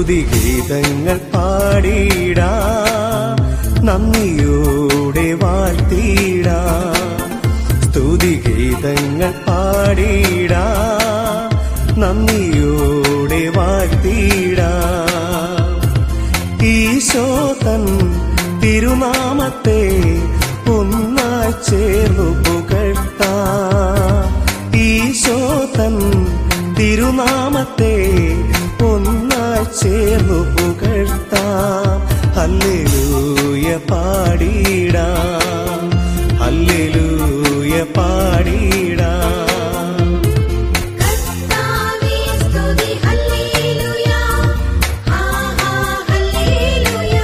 സ്തുതിഗീതങ്ങൾ പാടിടാ നന്ദിയോടെ വാഴ്ത്തിടാ സ്തുതിഗീതങ്ങൾ പാടിടാ നന്ദിയോടെ വാഴ്ത്തിടാ ഈശോതൻ തിരുനാമത്തെ ഒന്നായി ചേർന്നു പുകഴ്ത്താ ഈശോതൻ തിരുനാമത്തെ ഒന്നായി ചേർന്നു പുകഴ്ത്താ ഹല്ലേലൂയ പാടിടാ ഹല്ലേലൂയ പാടിടാ കർത്താവേ സ്തുതി ഹല്ലേലൂയ ആഹാ ഹല്ലേലൂയ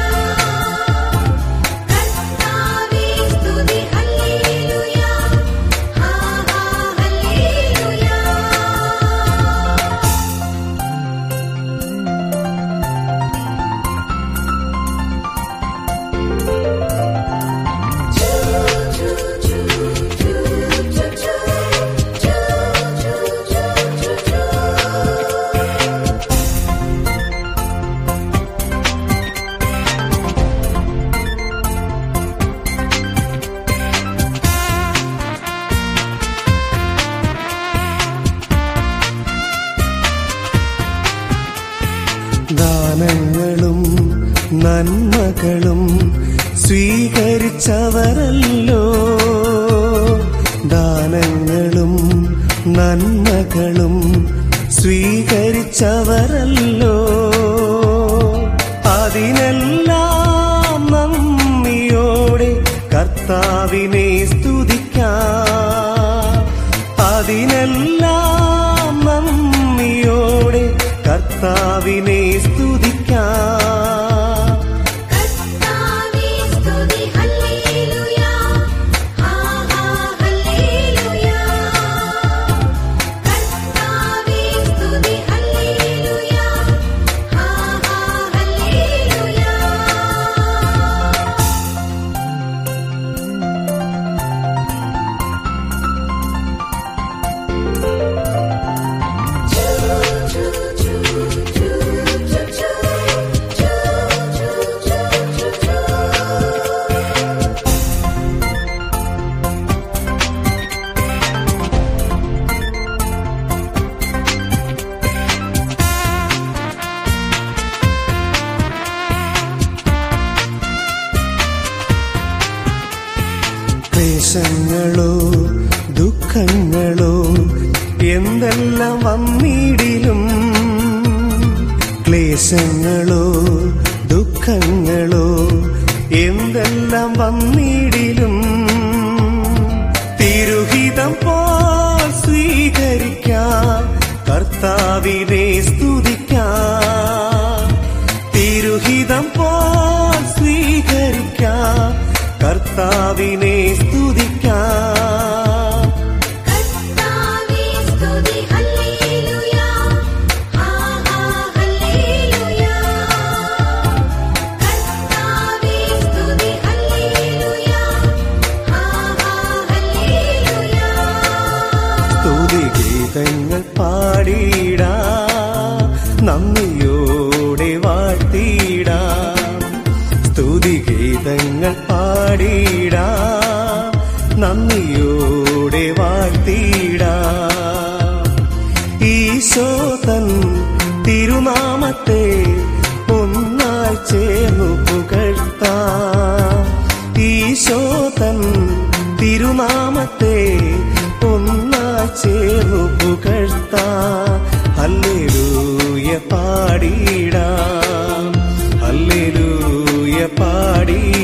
കർത്താവേ സ്തുതി ഹല്ലേലൂയ ആഹാ ഹല്ലേലൂയ ദാനങ്ങളും നന്മകളും സ്വീകരിച്ചവരല്ലോ ദാനങ്ങളും നന്മകളും സ്വീകരിച്ചവരല്ലോ അതിനെല്ലാം നന്ദിയോടെ കർത്താവിനെ സ്തുതിക്കാം അതിനെല്ലാം നന്ദിയോടെ കർത്താവിനെ സ്തുതിക്കാം കർത്താവേ സ്തുതി ഹല്ലേലൂയ ആഹാ ഹല്ലേലൂയ കർത്താവേ സ്തുതി ഹല്ലേലൂയ ആഹാ ഹല്ലേലൂയ ക്ലേശങ്ങളോ ദുഃഖങ്ങളോ എന്തെല്ലാം വന്നിടിലും ക്ലേശങ്ങളോ ദുഃഖങ്ങളോ എന്തെല്ലാം വന്നിടിലും തിരുഹിതം പോൽ സ്വീകരിക്കാം കർത്താവിനെ സ്തുതിക്കാം തിരുഹിതം പോൽ സ്വീകരിക്കാം കർത്താവിനെ സ്തുതിക്കാം കർത്താവേ സ്തുതി ഹല്ലേലൂയ ആഹാ ഹല്ലേലൂയ കർത്താവേ സ്തുതി ഹല്ലേലൂയ ആഹാ ഹല്ലേലൂയ സ്തുതിഗീതങ്ങൾ പാടിടാ നന്ദിയോടെ വാഴ്ത്തിടാ സ്തുതിഗീതങ്ങൾ പാടിടാ നന്ദിയോടെ വാഴ്ത്തിടാ ഈശോതൻ തിരുനാമത്തെ ഒന്നായി ചേർന്നു പുകഴ്ത്താ ഈശോതൻ തിരുനാമത്തെ ഒന്നായി ചേർന്നു പുകഴ്ത്താ ഹല്ലേലൂയ പാടിടാ ഹല്ലേലൂയ പാടിടാ